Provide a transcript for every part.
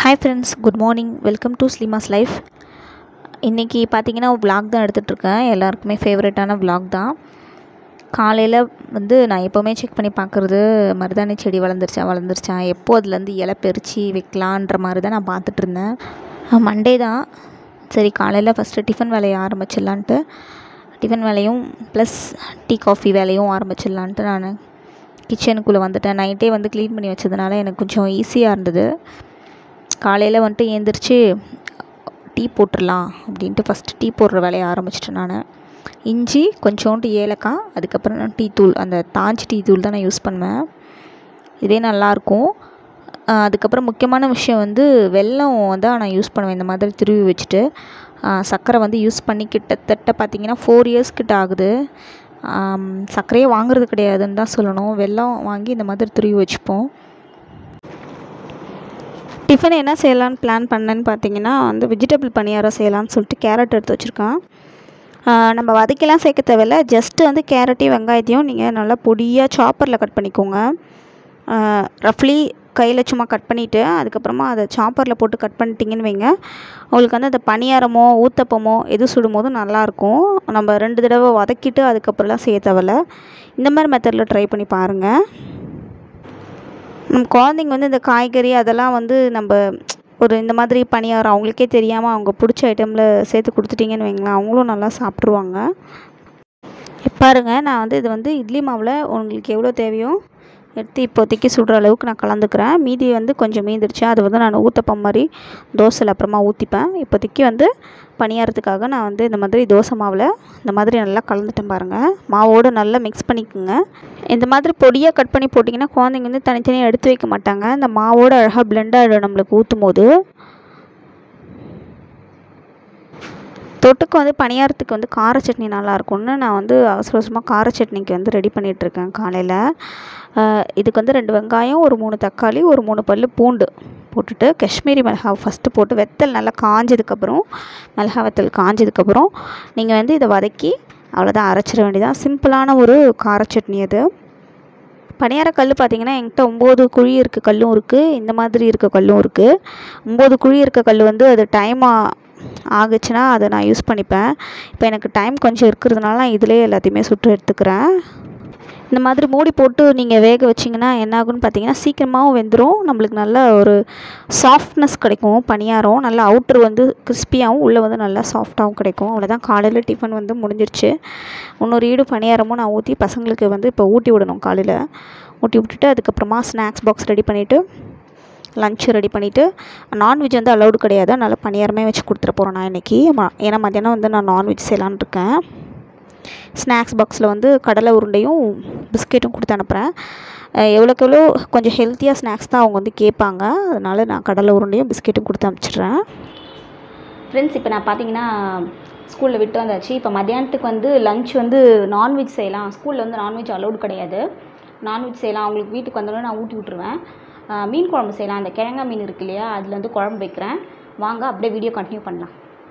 hi friends good morning welcome to Slimas life இன்றைக்கி பார்த்தீங்கன்னா vlog தான் எடுத்துகிட்ருக்கேன் எல்லாருக்குமே ஃபேவரட்டான vlog தான் காலையில் வந்து நான் எப்போவுமே செக் பண்ணி பார்க்குறது மருதாணி செடி வளர்ந்துருச்சா வளர்ந்துருச்சா எப்போ அதுலேருந்து இலை பறித்து வைக்கலான்ற மாதிரி தான் நான் பார்த்துட்டு இருந்தேன் மண்டே தான் சரி காலையில் ஃபஸ்ட்டு டிஃபன் வேலையை ஆரம்பிச்சிடலான்ட்டு டிஃபன் வேலையும் ப்ளஸ் டீ காஃபி வேலையும் ஆரம்பிச்சிடலான்ட்டு நான் கிச்சனுக்குள்ளே வந்துட்டேன் நைட்டே வந்து க்ளீன் பண்ணி வச்சதுனால எனக்கு கொஞ்சம் ஈஸியாக இருந்தது காலையில் வந்துட்டு ஏந்திரிச்சு டீ போட்டுடலாம் அப்படின்ட்டு ஃபஸ்ட்டு டீ போடுற வேலையை ஆரம்பிச்சிட்டேன் நான் இஞ்சி கொஞ்சோண்டு ஏலக்காய் அதுக்கப்புறம் நான் டீ தூள் அந்த தாஞ்சி டீ தூள் தான் நான் யூஸ் பண்ணுவேன் இதே நல்லாயிருக்கும் ஆஹ் அதுக்கப்புறம் முக்கியமான விஷயம் வந்து வெல்லம் தான் நான் யூஸ் பண்ணுவேன் இந்த மாதிரி துருவி வச்சுட்டு ஆஹ் சர்க்கரை வந்து யூஸ் பண்ணி கிட்டத்தட்ட பார்த்தீங்கன்னா ஃபோர் இயர்ஸ் கிட்ட ஆகுது ஆம், சர்க்கரையே வாங்குறது கிடையாதுன்னு தான் சொல்லணும் வெல்லம் வாங்கி இந்த மாதிரி துருவி வச்சுப்போம் டிஃபன் என்ன செய்யலான்னு பிளான் பண்ணேன்னு பார்த்தீங்கன்னா வந்து வெஜிடபிள் பணியாரம் செய்யலாம்னு சொல்லிட்டு கேரட் எடுத்து வச்சுருக்கேன் ஆஹ் நம்ம வதக்கிலாம் சேர்க்க தேவையில்ல ஜஸ்ட்டு வந்து கேரட்டையும் வெங்காயத்தையும் நீங்கள் நல்லா பொடியாக சாப்பரில் கட் பண்ணிக்கோங்க ரஃப்லி கையில் சும்மா கட் பண்ணிவிட்டு அதுக்கப்புறமா அதை சாப்பரில் போட்டு கட் பண்ணிட்டீங்கன்னு வைங்க உங்களுக்கு வந்து அந்த பணியாரமோ ஊத்தப்பமோ எது சுடும்போதும் நல்லாயிருக்கும் நம்ம ரெண்டு தடவை வதக்கிட்டு அதுக்கப்புறம்லாம் செய்ய தேவையில்ல இந்த மாதிரி மெத்தடில் ட்ரை பண்ணி பாருங்கள் நம்ம குழந்தைங்க வந்து இந்த காய்கறி அதெல்லாம் வந்து நம்ம ஒரு இந்த மாதிரி பணியாரம் அவங்களுக்கே தெரியாமல் அவங்க பிடிச்ச ஐட்டமில் சேர்த்து கொடுத்துட்டிங்கன்னு வைங்களேன் அவங்களும் நல்லா சாப்பிட்ருவாங்க பாருங்க நான் வந்து இது வந்து இட்லி மாவில் உங்களுக்கு எவ்வளோ தேவையோ எடுத்து இப்போதைக்கு சுடுற அளவுக்கு நான் கலந்துக்கிறேன் மீதி வந்து கொஞ்சம் மீந்துருச்சு அது வந்து நான் ஊத்தப்பம் மாதிரி தோசையில் அப்புறமா ஊற்றிப்பேன் இப்போதைக்கு வந்து பணியாரத்துக்காக நான் வந்து இந்த மாதிரி தோசை மாவில் இந்த மாதிரி நல்லா கலந்துட்டேன் பாருங்கள் மாவோடு நல்லா மிக்ஸ் பண்ணிக்கோங்க இந்த மாதிரி பொடியாக கட் பண்ணி போட்டிங்கன்னா குழந்தைங்க வந்து தனித்தனியாக எடுத்து வைக்க மாட்டாங்க இந்த மாவோட அழகாக பிளெண்ட் ஆகிடும் நம்மளுக்கு ஊற்றும் போது தொட்டுக்கு வந்து பணியாரத்துக்கு வந்து கார சட்னி நல்லா இருக்கும்னு நான் வந்து அவசர அவசரமாக கார சட்னிக்கு வந்து ரெடி பண்ணிகிட்ருக்கேன் காலையில் இதுக்கு வந்து ரெண்டு வெங்காயம் ஒரு மூணு தக்காளி ஒரு மூணு பல் பூண்டு போட்டுட்டு காஷ்மீரி மிளகாய் ஃபஸ்ட்டு போட்டு வெத்தல் நல்லா காஞ்சதுக்கப்புறம் மிளகா வெத்தல் காஞ்சதுக்கப்புறம் நீங்கள் வந்து இதை வதக்கி அவ்வளோதான் அரைச்சிட வேண்டியதான் சிம்பிளான ஒரு கார சட்னி அது பணியார கல் பார்த்தீங்கன்னா என்கிட்ட ஒம்பது குழி இருக்க கல்லும் இருக்குது இந்த மாதிரி இருக்க கல்லும் இருக்குது ஒம்பது குழி இருக்க கல் வந்து அது டைம் ஆகுச்சுன்னா அதை நான் யூஸ் பண்ணிப்பேன் இப்போ எனக்கு டைம் கொஞ்சம் இருக்கிறதுனால நான் இதிலே எல்லாத்தையுமே சுட்டு எடுத்துக்கிறேன் இந்த மாதிரி மூடி போட்டு நீங்கள் வேக வச்சிங்கன்னா என்ன ஆகுன்னு பார்த்தீங்கன்னா சீக்கிரமாகவும் வெந்துடும் நம்மளுக்கு நல்ல ஒரு சாஃப்ட்னஸ் கிடைக்கும் பணியாரம் நல்லா அவுட்ரு வந்து கிறிஸ்பியாகவும் உள்ளே வந்து நல்லா சாஃப்டாகவும் கிடைக்கும் அவ்வளோதான் காலையில் டிஃபன் வந்து முடிஞ்சிருச்சு இன்னொரு ஈடு பணியாரமும் நான் ஊற்றி பசங்களுக்கு வந்து இப்போ ஊட்டி விடணும் காலையில் ஊட்டி விட்டுட்டு அதுக்கப்புறமா ஸ்நாக்ஸ் பாக்ஸ் ரெடி பண்ணிவிட்டு லஞ்ச் ரெடி பண்ணிவிட்டு நான்வெஜ் வந்து அலௌடு கிடையாது அதனால் பணியாரமே வச்சு கொடுத்துட போகிறேன் நான் இன்றைக்கி ஏன்னா மத்தியானம் வந்து நான் நான்வெஜ் செய்யலான்னு இருக்கேன் ஸ்நாக்ஸ் பாக்ஸில் வந்து கடலை உருண்டையும் பிஸ்கெட்டும் கொடுத்து அனுப்புகிறேன் எவ்வளோக்கு எவ்வளோ கொஞ்சம் ஹெல்த்தியாக ஸ்நாக்ஸ் தான் அவங்க வந்து கேட்பாங்க அதனால் நான் கடலை உருண்டையும் பிஸ்கெட்டும் கொடுத்து அனுப்பிச்சிடுறேன் ஃப்ரெண்ட்ஸ் இப்போ நான் பார்த்தீங்கன்னா ஸ்கூலில் விட்டு வந்தாச்சு இப்போ மத்தியானத்துக்கு வந்து லஞ்ச் வந்து நான்வெஜ் செய்யலாம் ஸ்கூலில் வந்து நான்வெஜ் அலௌடு கிடையாது நான்வெஜ் செய்யலாம் அவங்களுக்கு வீட்டுக்கு வந்தோடனே நான் ஊட்டி விட்ருவேன் ஆஹ் மீன் குழம்பு செய்யலாம் அந்த கிழங்கா மீன் இருக்கு இல்லையா அதில் வந்து குழம்பு வைக்கிறேன் வாங்க அப்படியே வீடியோ கண்டினியூ பண்ணலாம்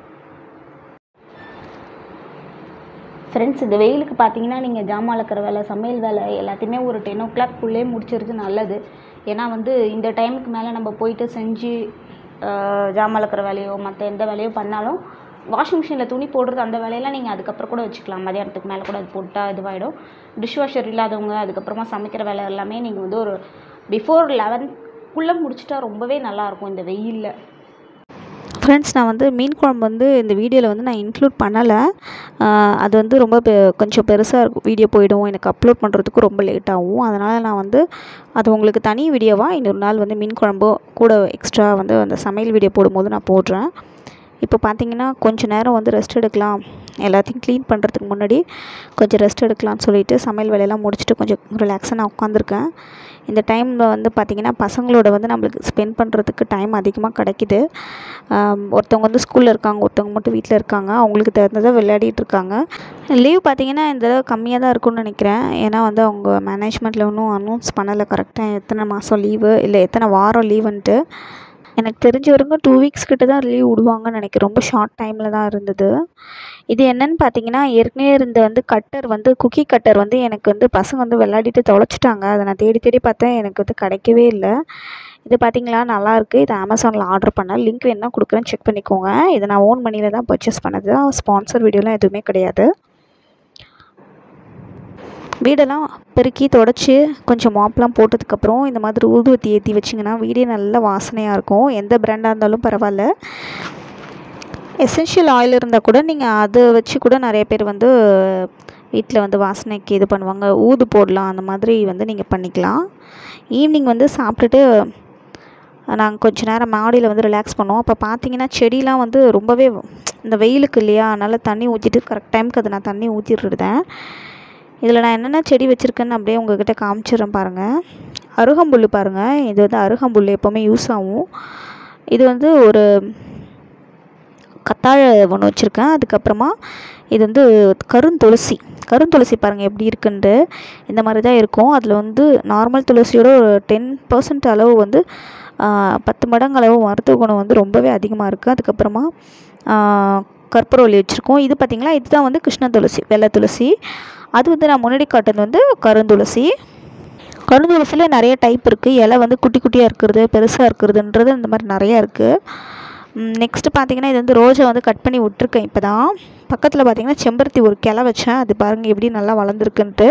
ஃப்ரெண்ட்ஸ் இந்த வெயிலுக்கு பார்த்தீங்கன்னா நீங்கள் ஜாமான் வளர்க்குற வேலை சமையல் வேலை எல்லாத்தையுமே ஒரு டென் ஓ கிளாக்குள்ளே முடிச்சிருது நல்லது ஏன்னா வந்து இந்த டைமுக்கு மேலே நம்ம போயிட்டு செஞ்சு ஆஹ் ஜாமான் வளர்க்குற வேலையோ மற்ற எந்த வேலையோ பண்ணாலும் வாஷிங் மிஷினில் துணி போடுறது அந்த வேலையெல்லாம் நீங்கள் அதுக்கப்புறம் கூட வச்சுக்கலாம் மதியானத்துக்கு மேலே கூட அது போட்டால் இதுவாகிடும் டிஷ் வாஷர் இல்லாதவங்க அதுக்கப்புறமா சமைக்கிற வேலை எல்லாமே நீங்கள் வந்து ஒரு பிஃபோர் லெவன்க்குள்ளே முடிச்சிட்டா ரொம்பவே நல்லாயிருக்கும் இந்த வெயிலில் ஃப்ரெண்ட்ஸ் நான் வந்து மீன் குழம்பு வந்து இந்த வீடியோவில் வந்து நான் இன்க்ளூட் பண்ணலை அது வந்து ரொம்ப பெ கொஞ்சம் பெருசாக இருக்கும் வீடியோ போயிடும் எனக்கு அப்லோட் பண்ணுறதுக்கு ரொம்ப லேட் ஆகும் அதனால் நான் வந்து அது உங்களுக்கு தனி வீடியோவாக இன்னொரு நாள் வந்து மீன் குழம்பு கூட எக்ஸ்ட்ரா வந்து அந்த சமையல் வீடியோ போடும்போது நான் போடுறேன் இப்போ பார்த்தீங்கன்னா கொஞ்ச நேரம் வந்து ரெஸ்ட் எடுக்கலாம் எல்லாத்தையும் க்ளீன் பண்ணுறதுக்கு முன்னாடி கொஞ்சம் ரெஸ்ட் எடுக்கலாம்னு சொல்லிட்டு சமையல் வேலையெல்லாம் முடிச்சுட்டு கொஞ்சம் ரிலாக்ஸாக நான் உட்காந்துருக்கேன் இந்த டைமில் வந்து பார்த்திங்கன்னா பசங்களோட வந்து நம்மளுக்கு ஸ்பெண்ட் பண்ணுறதுக்கு டைம் அதிகமாக கிடைக்கிது ஆம், ஒருத்தவங்க வந்து ஸ்கூலில் இருக்காங்க ஒருத்தவங்க மட்டும் வீட்டில் இருக்காங்க அவங்களுக்கு தகுந்ததை விளையாடிட்டு இருக்காங்க லீவ் பார்த்தீங்கன்னா இந்த தடவை கம்மியாக தான் இருக்கும்னு நினைக்கிறேன் ஏன்னா வந்து அவங்க மேனேஜ்மெண்ட்டில் இன்னும் அனௌன்ஸ் பண்ணலை கரெக்டாக எத்தனை மாதம் லீவு இல்லை எத்தனை வாரம் லீவுன்ட்டு எனக்கு தெரிஞ்ச வரைக்கும் டூ வீக்ஸ் கிட்ட தான் லீவ் விடுவாங்கன்னு நினைக்கிறேன் ரொம்ப ஷார்ட் டைமில் தான் இருந்தது இது என்னன்னு பார்த்தீங்கன்னா ஏற்கனவே இருந்த வந்து கட்டர் வந்து குக்கி கட்டர் வந்து எனக்கு வந்து பசங்க வந்து விளையாடிட்டு தொலைச்சிட்டாங்க அதை நான் தேடி தேடி பார்த்தேன் எனக்கு வந்து கிடைக்கவே இல்லை இது பார்த்தீங்களா நல்லாயிருக்கு இது அமேசானில் ஆர்டர் பண்ணேன் லிங்க் வேணுன்னா கொடுக்குறேன் செக் பண்ணிக்கோங்க இதை நான் ஓன் மணியில் தான் பர்ச்சேஸ் பண்ணது ஸ்பான்சர் வீடியோலாம் எதுவுமே கிடையாது வீடெல்லாம் பெருக்கி தொடச்சி கொஞ்சம் மாப்லாம் போட்டதுக்கப்புறம் இந்த மாதிரி ஊதுவத்தி ஏற்றி வச்சிங்கன்னா வீடே நல்ல வாசனையாக இருக்கும் எந்த பிராண்டாக இருந்தாலும் பரவாயில்ல எசென்ஷியல் ஆயில் இருந்தால் கூட நீங்கள் அதை வச்சு கூட நிறைய பேர் வந்து வீட்டில் வந்து வாசனைக்கு இது பண்ணுவாங்க ஊது போடலாம் அந்த மாதிரி வந்து நீங்கள் பண்ணிக்கலாம் ஈவினிங் வந்து சாப்பிட்டுட்டு நாங்கள் கொஞ்ச நேரம் மாடியில் வந்து ரிலாக்ஸ் பண்ணோம் அப்போ பார்த்தீங்கன்னா செடிலாம் வந்து ரொம்பவே இந்த வெயிலுக்கு இல்லையா அதனால் தண்ணி ஊற்றிட்டு கரெக்ட் டைமுக்கு அதை நான் தண்ணி ஊற்றிட்டுருந்தேன் இதில் நான் என்னென்ன செடி வச்சுருக்கேன்னு அப்படியே உங்ககிட்ட காமிச்சிடுறேன் பாருங்கள் அருகம்புல் பாருங்கள் இது வந்து அருகம்புல் எப்போவுமே யூஸ் ஆகும் இது வந்து ஒரு கத்தாழை ஒன்று வச்சுருக்கேன் அதுக்கப்புறமா இது வந்து கருந்துளசி கருந்துளசி பாருங்கள் எப்படி இருக்குன்ட்டு இந்த மாதிரி தான் இருக்கும் அதில் வந்து நார்மல் துளசியோட ஒரு டென் பர்சன்ட் அளவு வந்து பத்து மடங்கு அளவு மருத்துவ குணம் வந்து ரொம்பவே அதிகமாக இருக்குது அதுக்கப்புறமா கற்பூரவல்லி வச்சுருக்கோம் இது பார்த்திங்களா இதுதான் வந்து கிருஷ்ண துளசி வெள்ளை துளசி அது வந்து நான் முன்னாடி காட்டுறது வந்து கருந்துளசி கருந்துளசியில் நிறைய டைப் இருக்குது இலை வந்து குட்டி குட்டியாக இருக்கிறது பெருசாக இருக்கிறதுன்றது இந்த மாதிரி நிறையா இருக்குது நெக்ஸ்ட்டு பார்த்தீங்கன்னா இது வந்து ரோஜா வந்து கட் பண்ணி விட்ருக்கேன் இப்போ தான் பக்கத்தில் பார்த்தீங்கன்னா செம்பருத்தி ஒரு கிளை வச்சேன் அது பாருங்கள் எப்படி நல்லா வளர்ந்துருக்குன்ட்டு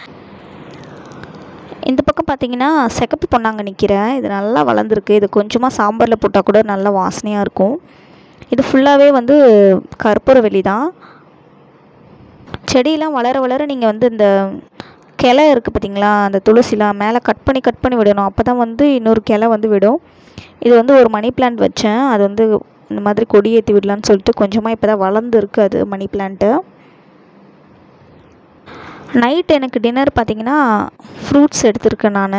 இந்த பக்கம் பார்த்தீங்கன்னா சிகப்பு பொன்னாங்க நிற்கிறேன் இது நல்லா வளர்ந்துருக்கு இது கொஞ்சமாக சாம்பாரில் போட்டால் கூட நல்லா வாசனையாக இருக்கும் இது ஃபுல்லாகவே வந்து கற்பூரவெளி தான் செடியெலாம் வளர வளர நீங்கள் வந்து இந்த கிளை இருக்குது பார்த்தீங்களா அந்த துளசிலாம் மேலே கட் பண்ணி கட் பண்ணி விடணும் அப்போ தான் வந்து இன்னொரு கிளை வந்து விடும் இது வந்து ஒரு மணி பிளான்ட் வச்சேன் அது வந்து இந்த மாதிரி கொடி ஏற்றி விடலான்னு சொல்லிட்டு கொஞ்சமாக இப்போ தான் வளர்ந்துருக்கு அது மணி பிளான்ட்டு நைட் எனக்கு டின்னர் பார்த்திங்கன்னா ஃப்ரூட்ஸ் எடுத்திருக்கேன் நான்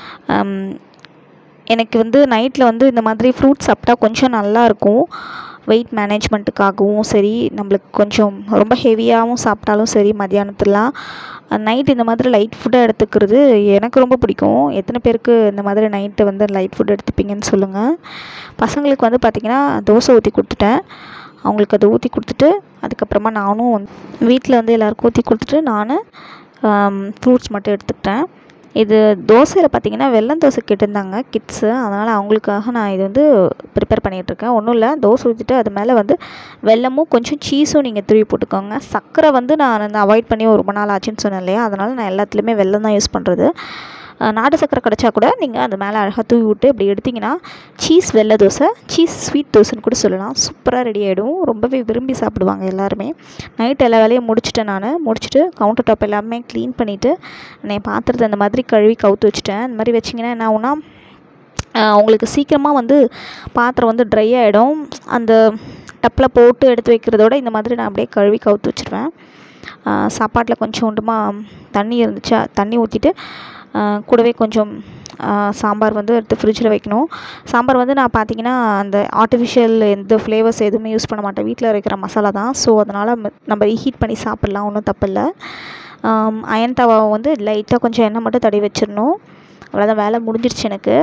எனக்கு வந்து நைட்டில் வந்து இந்த மாதிரி ஃப்ரூட்ஸ் சாப்பிட்டா கொஞ்சம் நல்லாயிருக்கும் வெயிட் மேனேஜ்மெண்ட்டுக்காகவும் சரி நம்மளுக்கு கொஞ்சம் ரொம்ப ஹெவியாகவும் சாப்பிட்டாலும் சரி மத்தியானத்துலாம் நைட் இந்த மாதிரி லைட் ஃபுட்டாக எடுத்துக்கிறது எனக்கு ரொம்ப பிடிக்கும் எத்தனை பேருக்கு இந்த மாதிரி நைட்டு வந்து லைட் ஃபுட் எடுத்துப்பீங்கன்னு சொல்லுங்கள் பசங்களுக்கு வந்து பார்த்திங்கன்னா தோசை ஊற்றி கொடுத்துட்டேன் அவங்களுக்கு அதை ஊற்றி கொடுத்துட்டு அதுக்கப்புறமா நானும் வீட்டில் வந்து எல்லாருக்கும் ஊற்றி கொடுத்துட்டு நான் ஃப்ரூட்ஸ் மட்டும் எடுத்துக்கிட்டேன் இது தோசையில் பார்த்தீங்கன்னா வெள்ளம் தோசை கேட்டிருந்தாங்க கிட்ஸு அதனால் அவங்களுக்காக நான் இது வந்து ப்ரிப்பேர் பண்ணிகிட்ருக்கேன் ஒன்றும் இல்லை தோசை ஊற்றிட்டு அது மேலே வந்து வெல்லமும் கொஞ்சம் சீஸும் நீங்கள் துருவி போட்டுக்கோங்க சர்க்கரை வந்து நான் வந்து அவாய்ட் பண்ணி ஒரு ரொம்ப நாள் ஆச்சுன்னு சொன்னேன் இல்லையா அதனால் நான் எல்லாத்துலேயுமே வெல்லம் தான் யூஸ் பண்ணுறது நாட்டு சக்கரை கிடச்சா கூட நீங்கள் அது மேலே அழகாக தூவி விட்டு இப்படி எடுத்திங்கன்னா சீஸ் வெள்ளை தோசை சீஸ் ஸ்வீட் தோசைன்னு கூட சொல்லலாம் சூப்பராக ரெடி ஆகிடும் ரொம்பவே விரும்பி சாப்பிடுவாங்க எல்லாருமே நைட் எல்லா வேலையும் முடிச்சிட்டேன் நான் முடிச்சுட்டு கவுண்டர் டாப் எல்லாமே க்ளீன் பண்ணிவிட்டு நான் பாத்திரத்தை அந்த மாதிரி கழுவி கவுத்து வச்சுட்டேன் இந்த மாதிரி வச்சிங்கன்னா என்ன ஆகுனா உங்களுக்கு சீக்கிரமாக வந்து பாத்திரம் வந்து ட்ரை ஆகிடும் அந்த டப்பில் போட்டு எடுத்து வைக்கிறதோட இந்த மாதிரி நான் அப்படியே கழுவி கவுத்து வச்சுருவேன் சாப்பாட்டில் கொஞ்சோண்டுமா தண்ணி இருந்துச்சா தண்ணி ஊற்றிட்டு கூடவே கொஞ்சம் சாம்பார் வந்து எடுத்து ஃப்ரிட்ஜில் வைக்கணும் சாம்பார் வந்து நான் பார்த்தீங்கன்னா அந்த ஆர்டிஃபிஷியல் எந்த ஃப்ளேவர்ஸ் எதுவுமே யூஸ் பண்ண மாட்டேன் வீட்டில் இருக்கிற மசாலா தான் ஸோ அதனால் நம்ம ஹீட் பண்ணி சாப்பிட்லாம் ஒன்றும் தப்பில்லை அயன் தவாவை வந்து லைட்டாக கொஞ்சம் எண்ணெய் மட்டும் தடவி வச்சிடணும் அவ்வளோதான் வேலை முடிஞ்சிருச்சு எனக்கு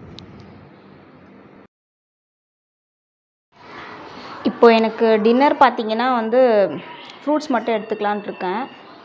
இப்போ எனக்கு டின்னர் பார்த்திங்கன்னா வந்து ஃப்ரூட்ஸ் மட்டும் எடுத்துக்கலான் இருக்கேன்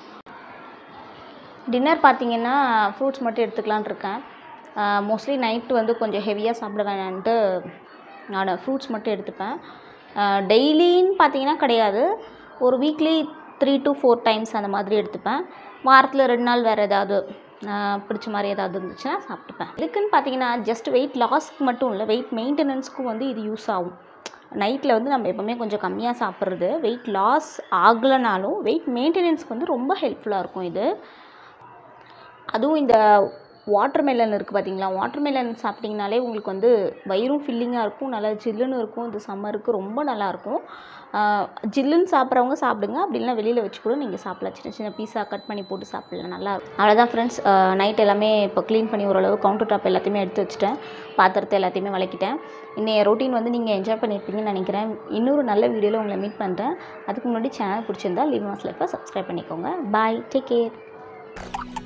டின்னர் பார்த்திங்கன்னா ஃப்ரூட்ஸ் மட்டும் எடுத்துக்கலான் இருக்கேன் மோஸ்ட்லி நைட்டு வந்து கொஞ்சம் ஹெவியாக சாப்பிட வேணான்ட்டு நான் ஃப்ரூட்ஸ் மட்டும் எடுத்துப்பேன் டெய்லின்னு பார்த்தீங்கன்னா கிடையாது ஒரு weekly three to four times அந்த மாதிரி எடுத்துப்பேன் வாரத்தில் ரெண்டு நாள் வேறு ஏதாவது பிடிச்ச மாதிரி ஏதாவது இருந்துச்சுன்னா சாப்பிட்டுப்பேன் இதுக்குன்னு பார்த்தீங்கன்னா ஜஸ்ட் வெயிட் லாஸ்க்கு மட்டும் இல்லை வெயிட் மெயின்டெனன்ஸ்க்கும் வந்து இது யூஸ் ஆகும் நைட்டில் வந்து நம்ம எப்போவுமே கொஞ்சம் கம்மியாக சாப்பிட்றது வெயிட் லாஸ் ஆகலைனாலும் வெயிட் மெயின்டெனன்ஸ்க்கு வந்து ரொம்ப ஹெல்ப்ஃபுல்லாக இருக்கும் இது அதுவும் இந்த வாட்டர் மெலன் இருக்குது பார்த்தீங்களா வாட்டர் மெலன் சாப்பிட்டிங்கனாலே உங்களுக்கு வந்து வயிறும் ஃபில்லிங்காக இருக்கும் நல்லா ஜில்லுன்னு இருக்கும் இந்த சம்மருக்கு ரொம்ப நல்லாயிருக்கும் ஜில்லுன்னு சாப்பிட்றவங்க சாப்பிடுங்க அப்படி இல்லைனா வெளியில் வச்சு கூட நீங்கள் சாப்பிடலாம் சின்ன சின்ன பீஸா கட் பண்ணி போட்டு சாப்பிடலாம் நல்லாயிருக்கும் அவ்வளோதான் ஃப்ரெண்ட்ஸ் நைட் எல்லாமே இப்போ க்ளீன் பண்ணி ஓரளவு கவுண்டர் டாப் எல்லாத்தையுமே எடுத்து வச்சுட்டேன் பாத்திரத்தை எல்லாத்தையுமே விளக்கிட்டேன் இன்னைய ரொட்டீன் வந்து நீங்கள் என்ஜாய் பண்ணியிருப்பீங்கன்னு நினைக்கிறேன் இன்னொரு நல்ல வீடியோவில் உங்களை மீட் பண்ணுறேன் அதுக்கு முன்னாடி சேனல் பிடிச்சிருந்தா லிவ் மாஸ் லைஃப்பை சப்ஸ்கிரைப் பண்ணிக்கோங்க பாய் டேக் கேர்